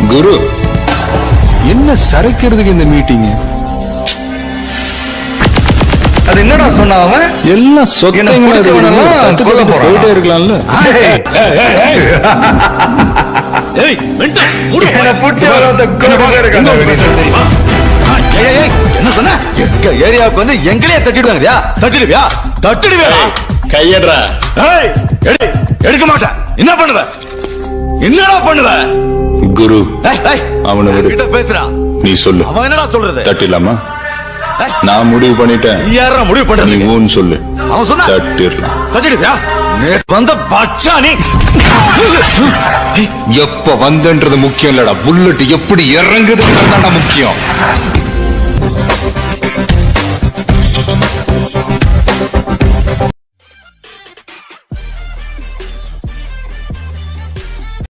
குரு என்ன சரைக்கிறதுக்கு இந்த மீட்டிங் அது என்னடா சொன்னா அவன் எல்லாம் என்ன சொத்தங்களா பிடிச்சவனெல்லாம் இருக்குது. கொல்ல தட்டு போறானா? போயிட்டே இருக்கலாம்ல ஏய் வெண்டா மூடு என்ன பிடிச்சவன கொண்டு இருக்கான் என்ன சொன்ன எங்க ஏரியாவுக்கு வந்து எங்களையே தட்டிடுவாங்கயா தட்டிடுவியா தட்டிடுவியா கையடுறா ஏய் எடு எடுக்க மாட்டேன் என்ன பண்ணுவ என்னடா பண்ணுவ குரு ஏய், ஏய், அவனை விடு கிட்ட பேசுறான் நீ சொல்லு அவன் என்னடா சொல்றது தட்டிடலாமா ஏய், நான் முடிவு பண்ணிட்டேன் நீ யாரா முடிவு நீ பண்றது ஊன்னு சொல்லு அவன் சொன்னா தட்டிடலாம் தட்டிடுவியா நேத்து வந்த பச்சா நீ எப்ப வந்தன்றது முக்கியம் இல்லடா புல்லட் எப்படி இறங்குதுன்றது முக்கியம்